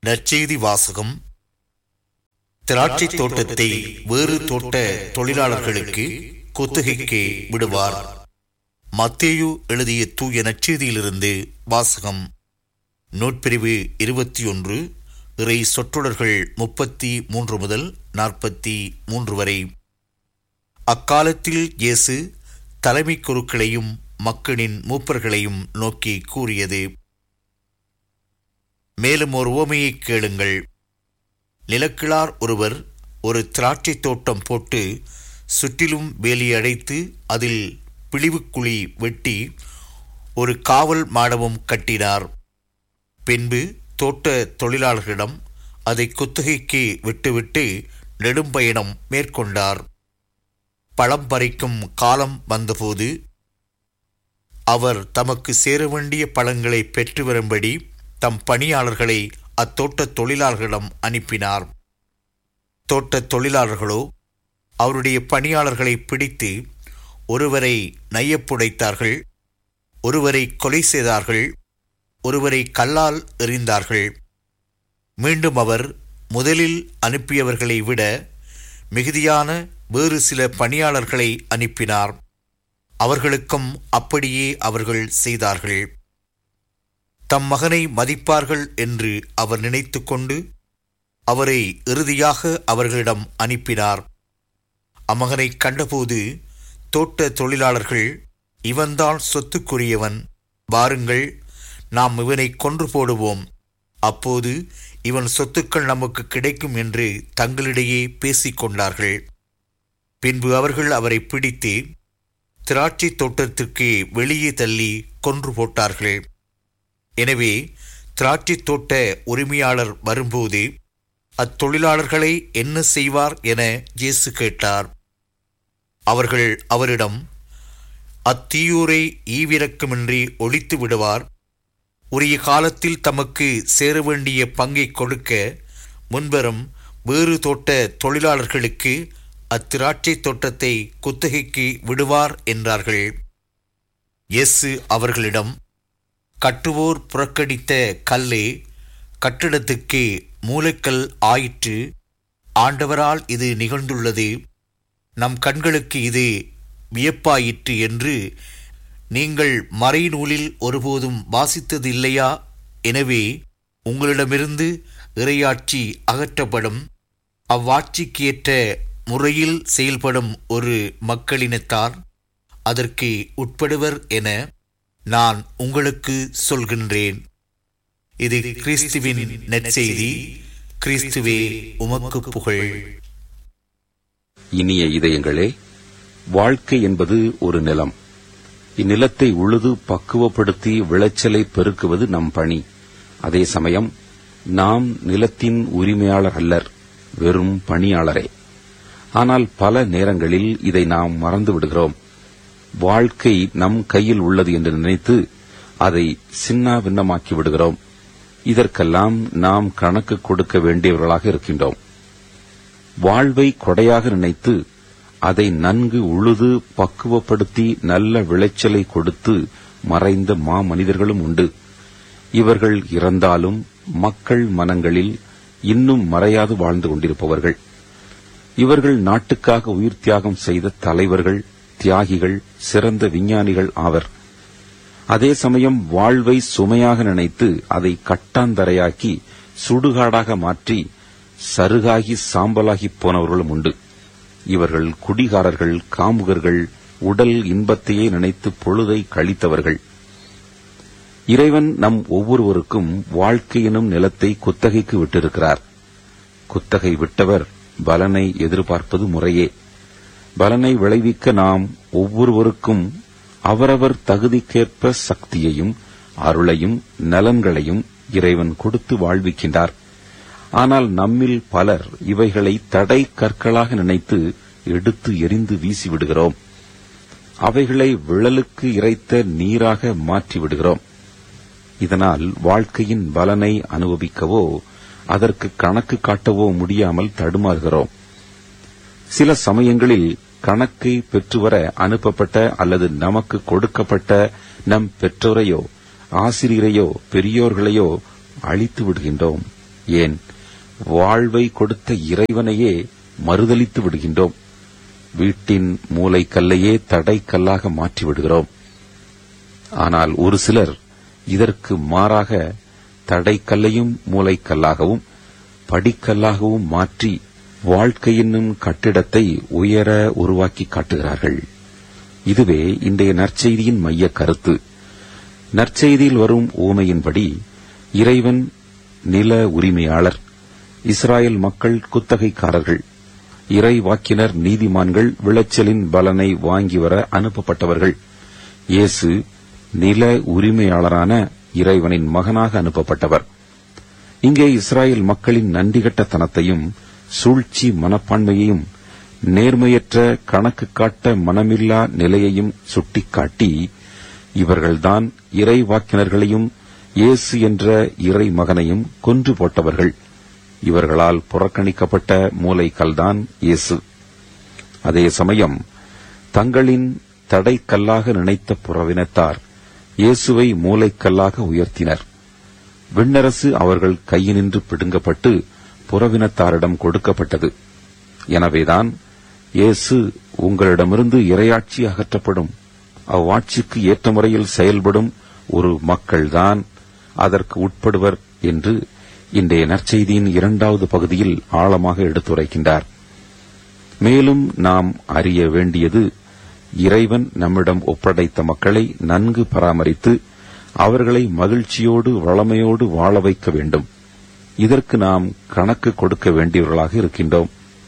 நற்செய்தி வாசகம் திராட்சை தோட்டத்தை வேறு தோட்ட தொழிலாளர்களுக்கு குத்தகைக்கு விடுவார் மத்தேயு எழுதிய தூய நற்செய்தியிலிருந்து வாசகம் நூற்பிரிவு இருபத்தி ஒன்று இறை சொற்றொடர்கள் முப்பத்தி மூன்று முதல் நாற்பத்தி மூன்று வரை அக்காலத்தில் இயேசு தலைமை குருக்களையும் மக்களின் மூப்பர்களையும் நோக்கி கூறியது மேலும் ஒரு உவமையை கேளுங்கள் நிலக்கிழார் ஒருவர் ஒரு திராட்சை தோட்டம் போட்டு சுற்றிலும் வேலி அடைத்து அதில் பிழிவுக்குழி வெட்டி ஒரு காவல் மாடமும் கட்டினார் பின்பு தோட்ட தொழிலாளர்களிடம் அதை குத்தகைக்கு விட்டுவிட்டு நெடும்பயணம் மேற்கொண்டார் பழம் பறிக்கும் காலம் வந்தபோது அவர் தமக்கு சேர வேண்டிய பழங்களை பெற்று வரும்படி தம் பணியாளர்களை அத்தோட்ட தொழிலாளர்களிடம் அனுப்பினார் தோட்ட தொழிலாளர்களோ அவருடைய பணியாளர்களை பிடித்து ஒருவரை நையப்புடைத்தார்கள் ஒருவரை கொலை செய்தார்கள் ஒருவரை கல்லால் எறிந்தார்கள் மீண்டும் அவர் முதலில் அனுப்பியவர்களை விட மிகுதியான வேறு சில பணியாளர்களை அனுப்பினார் அவர்களுக்கும் அப்படியே அவர்கள் செய்தார்கள் தம் மகனை மதிப்பார்கள் என்று அவர் நினைத்து கொண்டு அவரை இறுதியாக அவர்களிடம் அனுப்பினார் அம்மகனை கண்டபோது தோட்ட தொழிலாளர்கள் இவன்தான் சொத்துக்குரியவன் வாருங்கள் நாம் இவனை கொன்று போடுவோம் அப்போது இவன் சொத்துக்கள் நமக்கு கிடைக்கும் என்று தங்களிடையே பேசிக் கொண்டார்கள் பின்பு அவர்கள் அவரை பிடித்து திராட்சை தோட்டத்திற்கு வெளியே தள்ளி கொன்று போட்டார்கள் எனவே திராட்சை தோட்ட உரிமையாளர் வரும்போது அத்தொழிலாளர்களை என்ன செய்வார் என இயேசு கேட்டார் அவர்கள் அவரிடம் அத்தீயூரை ஈவிரக்கமின்றி ஒழித்து விடுவார் உரிய காலத்தில் தமக்கு சேர வேண்டிய பங்கை கொடுக்க முன்வரும் வேறு தோட்ட தொழிலாளர்களுக்கு அத்திராட்சை தோட்டத்தை குத்தகைக்கு விடுவார் என்றார்கள் இயேசு அவர்களிடம் கட்டுவோர் புறக்கணித்த கல்லே கட்டிடத்துக்கு மூலைக்கல் ஆயிற்று ஆண்டவரால் இது நிகழ்ந்துள்ளது நம் கண்களுக்கு இது வியப்பாயிற்று என்று நீங்கள் மறைநூலில் ஒருபோதும் வாசித்தது இல்லையா எனவே உங்களிடமிருந்து இறையாட்சி அகற்றப்படும் அவ்வாட்சிக்கு ஏற்ற முறையில் செயல்படும் ஒரு மக்களினத்தார் அதற்கு உட்படுவர் என நான் உங்களுக்கு சொல்கின்றேன் இது கிறிஸ்துவின் நற்செய்தி கிறிஸ்துவே உமக்கு புகழ் இனிய இதயங்களே வாழ்க்கை என்பது ஒரு நிலம் இந்நிலத்தை உழுது பக்குவப்படுத்தி விளைச்சலை பெருக்குவது நம் பணி அதே சமயம் நாம் நிலத்தின் உரிமையாளர் அல்லர் வெறும் பணியாளரே ஆனால் பல நேரங்களில் இதை நாம் மறந்து விடுகிறோம் வாழ்க்கை நம் கையில் உள்ளது என்று நினைத்து அதை சின்ன பின்னமாக்கி விடுகிறோம் இதற்கெல்லாம் நாம் கணக்கு கொடுக்க வேண்டியவர்களாக இருக்கின்றோம் வாழ்வை கொடையாக நினைத்து அதை நன்கு உழுது பக்குவப்படுத்தி நல்ல விளைச்சலை கொடுத்து மறைந்த மா மனிதர்களும் உண்டு இவர்கள் இறந்தாலும் மக்கள் மனங்களில் இன்னும் மறையாது வாழ்ந்து கொண்டிருப்பவர்கள் இவர்கள் நாட்டுக்காக உயிர் தியாகம் செய்த தலைவர்கள் தியாகிகள் சிறந்த விஞ்ஞானிகள் ஆவர் அதே சமயம் வாழ்வை சுமையாக நினைத்து அதை கட்டாந்தரையாக்கி சுடுகாடாக மாற்றி சருகாகி சாம்பலாகி போனவர்களும் உண்டு இவர்கள் குடிகாரர்கள் காமுகர்கள் உடல் இன்பத்தையே நினைத்து பொழுதை கழித்தவர்கள் இறைவன் நம் ஒவ்வொருவருக்கும் வாழ்க்கையினும் நிலத்தை குத்தகைக்கு விட்டிருக்கிறார் குத்தகை விட்டவர் பலனை எதிர்பார்ப்பது முறையே பலனை விளைவிக்க நாம் ஒவ்வொருவருக்கும் அவரவர் தகுதிக்கேற்ப சக்தியையும் அருளையும் நலன்களையும் இறைவன் கொடுத்து வாழ்விக்கின்றார் ஆனால் நம்மில் பலர் இவைகளை தடை கற்களாக நினைத்து எடுத்து எரிந்து வீசிவிடுகிறோம் அவைகளை விழலுக்கு இறைத்த நீராக மாற்றிவிடுகிறோம் இதனால் வாழ்க்கையின் பலனை அனுபவிக்கவோ அதற்கு கணக்கு காட்டவோ முடியாமல் தடுமாறுகிறோம் சில சமயங்களில் கணக்கை பெற்றுவர அனுப்பப்பட்ட அல்லது நமக்கு கொடுக்கப்பட்ட நம் பெற்றோரையோ ஆசிரியரையோ பெரியோர்களையோ அழித்து விடுகின்றோம் ஏன் வாழ்வை கொடுத்த இறைவனையே மறுதலித்து விடுகின்றோம் வீட்டின் மூலைக்கல்லையே தடைக்கல்லாக மாற்றி விடுகிறோம் ஆனால் ஒரு சிலர் இதற்கு மாறாக தடைக்கல்லையும் மூலைக்கல்லாகவும் படிக்கல்லாகவும் மாற்றி வாழ்க்கை என்னும் கட்டிடத்தை உயர உருவாக்கி காட்டுகிறார்கள் இதுவே இன்றைய நற்செய்தியின் மைய கருத்து நற்செய்தியில் வரும் ஊமையின்படி இறைவன் நில உரிமையாளர் இஸ்ராயல் மக்கள் குத்தகைக்காரர்கள் இறை வாக்கினர் நீதிமான்கள் விளைச்சலின் பலனை வாங்கி வர அனுப்பப்பட்டவர்கள் இயேசு நில உரிமையாளரான இறைவனின் மகனாக அனுப்பப்பட்டவர் இங்கே இஸ்ராயல் மக்களின் நன்றிகட்டத்தனத்தையும் சூழ்ச்சி மனப்பான்மையையும் நேர்மையற்ற கணக்கு காட்ட மனமில்லா நிலையையும் சுட்டிக்காட்டி இவர்கள்தான் இறை வாக்கினர்களையும் இயேசு என்ற இறை மகனையும் கொன்று போட்டவர்கள் இவர்களால் புறக்கணிக்கப்பட்ட மூலைக்கல்தான் இயேசு அதே சமயம் தங்களின் தடைக்கல்லாக நினைத்த புறவினத்தார் இயேசுவை மூலைக்கல்லாக உயர்த்தினர் விண்ணரசு அவர்கள் கையினின்று பிடுங்கப்பட்டு புறவினத்தாரிடம் கொடுக்கப்பட்டது எனவேதான் இயேசு உங்களிடமிருந்து இரையாட்சி அகற்றப்படும் அவ்வாட்சிக்கு ஏற்ற முறையில் செயல்படும் ஒரு மக்கள்தான் அதற்கு உட்படுவர் என்று இன்றைய நற்செய்தியின் இரண்டாவது பகுதியில் ஆழமாக எடுத்துரைக்கின்றார் மேலும் நாம் அறிய வேண்டியது இறைவன் நம்மிடம் ஒப்படைத்த மக்களை நன்கு பராமரித்து அவர்களை மகிழ்ச்சியோடு வளமையோடு வாழ வைக்க வேண்டும் இதற்கு நாம் கணக்கு கொடுக்க வேண்டியவர்களாக இருக்கின்றோம்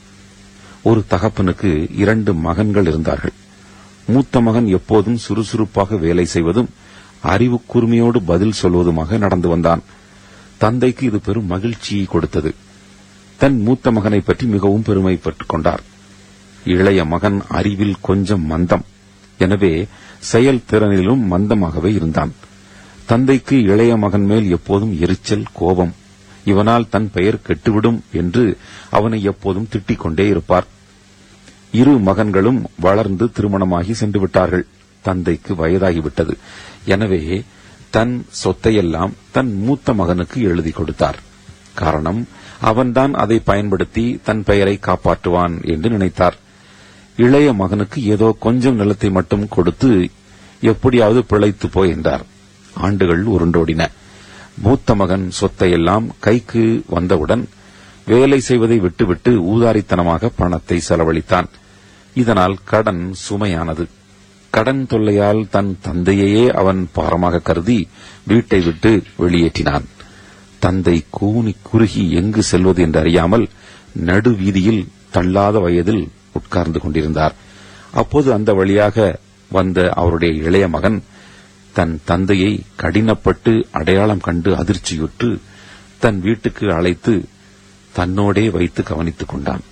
ஒரு தகப்பனுக்கு இரண்டு மகன்கள் இருந்தார்கள் மூத்த மகன் எப்போதும் சுறுசுறுப்பாக வேலை செய்வதும் அறிவு கூர்மையோடு பதில் சொல்வதுமாக நடந்து வந்தான் தந்தைக்கு இது பெரும் மகிழ்ச்சியை கொடுத்தது தன் மூத்த மகனை பற்றி மிகவும் பெருமைப்பட்டுக் கொண்டார் இளைய மகன் அறிவில் கொஞ்சம் மந்தம் எனவே செயல்திறனிலும் மந்தமாகவே இருந்தான் தந்தைக்கு இளைய மகன் மேல் எப்போதும் எரிச்சல் கோபம் இவனால் தன் பெயர் கெட்டுவிடும் என்று அவனை எப்போதும் திட்டிக் கொண்டே இருப்பார் இரு மகன்களும் வளர்ந்து திருமணமாகி சென்று விட்டார்கள் தந்தைக்கு வயதாகிவிட்டது எனவே தன் சொத்தையெல்லாம் தன் மூத்த மகனுக்கு எழுதி கொடுத்தார் காரணம் அவன்தான் அதை பயன்படுத்தி தன் பெயரை காப்பாற்றுவான் என்று நினைத்தார் இளைய மகனுக்கு ஏதோ கொஞ்சம் நிலத்தை மட்டும் கொடுத்து எப்படியாவது பிழைத்து போய் என்றார் ஆண்டுகள் உருண்டோடின மூத்த மகன் சொத்தையெல்லாம் கைக்கு வந்தவுடன் வேலை செய்வதை விட்டுவிட்டு ஊதாரித்தனமாக பணத்தை செலவழித்தான் இதனால் கடன் சுமையானது கடன் தொல்லையால் தன் தந்தையையே அவன் பாரமாக கருதி வீட்டை விட்டு வெளியேற்றினான் தந்தை கூனி குறுகி எங்கு செல்வது என்று அறியாமல் நடு வீதியில் தள்ளாத வயதில் உட்கார்ந்து கொண்டிருந்தார் அப்போது அந்த வழியாக வந்த அவருடைய இளைய மகன் தன் தந்தையை கடினப்பட்டு அடையாளம் கண்டு அதிர்ச்சியுற்று தன் வீட்டுக்கு அழைத்து தன்னோடே வைத்து கவனித்துக் கொண்டான்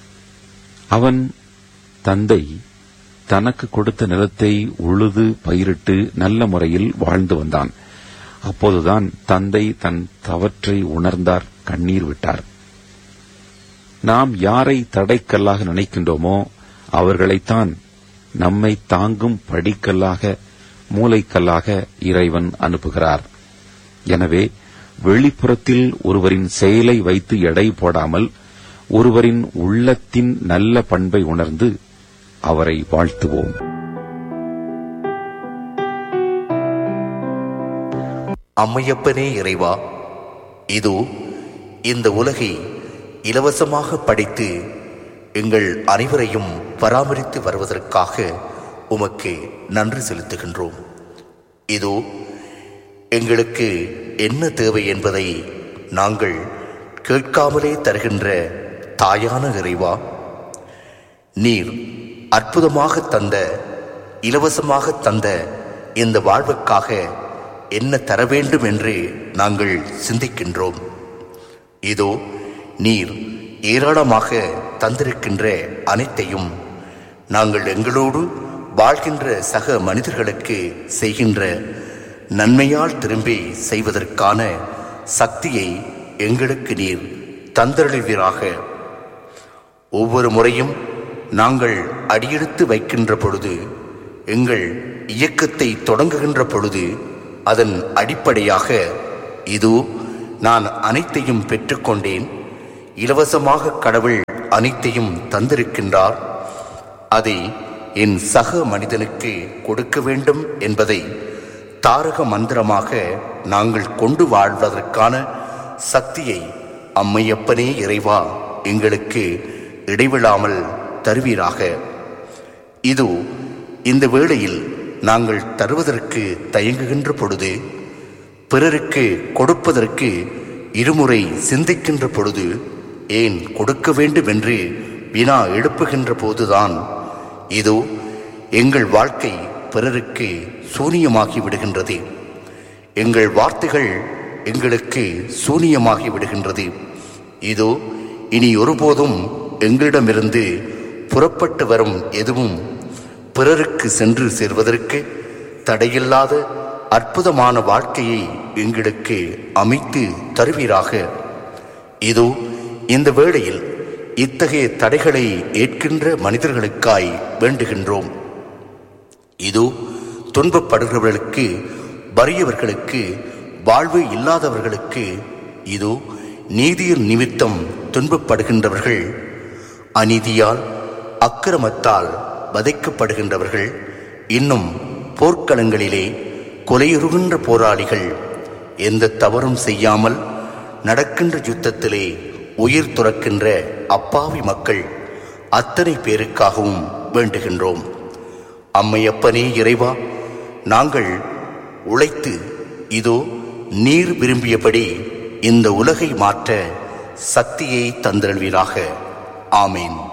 அவன் தந்தை தனக்கு கொடுத்த நிலத்தை உழுது பயிரிட்டு நல்ல முறையில் வாழ்ந்து வந்தான் அப்போதுதான் தந்தை தன் தவற்றை உணர்ந்தார் கண்ணீர் விட்டார் நாம் யாரை தடைக்கல்லாக நினைக்கின்றோமோ அவர்களைத்தான் நம்மை தாங்கும் படிக்கல்லாக மூளைக்கல்லாக இறைவன் அனுப்புகிறார் எனவே வெளிப்புறத்தில் ஒருவரின் செயலை வைத்து எடை போடாமல் ஒருவரின் உள்ளத்தின் நல்ல பண்பை உணர்ந்து அவரை வாழ்த்துவோம் அம்மையப்பனே இறைவா இதோ இந்த உலகை இலவசமாக படைத்து எங்கள் அனைவரையும் பராமரித்து வருவதற்காக உமக்கு நன்றி செலுத்துகின்றோம் இதோ எங்களுக்கு என்ன தேவை என்பதை நாங்கள் கேட்காமலே தருகின்ற தாயான இறைவா நீர் அற்புதமாக தந்த இலவசமாக தந்த இந்த வாழ்வுக்காக என்ன தர வேண்டும் என்று நாங்கள் சிந்திக்கின்றோம் இதோ நீர் ஏராளமாக தந்திருக்கின்ற அனைத்தையும் நாங்கள் எங்களோடு வாழ்கின்ற சக மனிதர்களுக்கு செய்கின்ற நன்மையால் திரும்பி செய்வதற்கான சக்தியை எங்களுக்கு நீர் தந்தருளுவீராக ஒவ்வொரு முறையும் நாங்கள் அடியெடுத்து வைக்கின்ற பொழுது எங்கள் இயக்கத்தை தொடங்குகின்ற பொழுது அதன் அடிப்படையாக இதோ நான் அனைத்தையும் பெற்றுக்கொண்டேன் இலவசமாக கடவுள் அனைத்தையும் தந்திருக்கின்றார் அதை என் சக மனிதனுக்கு கொடுக்க வேண்டும் என்பதை தாரக மந்திரமாக நாங்கள் கொண்டு வாழ்வதற்கான சக்தியை அம்மையப்பனே இறைவா எங்களுக்கு இடைவிடாமல் தருவீராக இது இந்த வேளையில் நாங்கள் தருவதற்கு தயங்குகின்ற பொழுது பிறருக்கு கொடுப்பதற்கு இருமுறை சிந்திக்கின்ற பொழுது ஏன் கொடுக்க வேண்டும் என்று வினா எழுப்புகின்ற போதுதான் இதோ எங்கள் வாழ்க்கை பிறருக்கு சூனியமாகி விடுகின்றது எங்கள் வார்த்தைகள் எங்களுக்கு சூனியமாகி விடுகின்றது இதோ இனி ஒருபோதும் எங்களிடமிருந்து புறப்பட்டு வரும் எதுவும் பிறருக்கு சென்று சேர்வதற்கு தடையில்லாத அற்புதமான வாழ்க்கையை எங்களுக்கு அமைத்து தருவீராக இதோ இந்த வேளையில் இத்தகைய தடைகளை ஏற்கின்ற மனிதர்களுக்காய் வேண்டுகின்றோம் இதோ துன்பப்படுகிறவர்களுக்கு வறியவர்களுக்கு வாழ்வு இல்லாதவர்களுக்கு இதோ நீதியின் நிமித்தம் துன்பப்படுகின்றவர்கள் அநீதியால் அக்கிரமத்தால் வதைக்கப்படுகின்றவர்கள் இன்னும் போர்க்களங்களிலே கொலையுறுகின்ற போராளிகள் எந்த தவறும் செய்யாமல் நடக்கின்ற யுத்தத்திலே உயிர் துறக்கின்ற அப்பாவி மக்கள் அத்தனை பேருக்காகவும் வேண்டுகின்றோம் அம்மையப்பனே இறைவா நாங்கள் உழைத்து இதோ நீர் விரும்பியபடி இந்த உலகை மாற்ற சக்தியை தந்தருள்வீராக ஆமேன்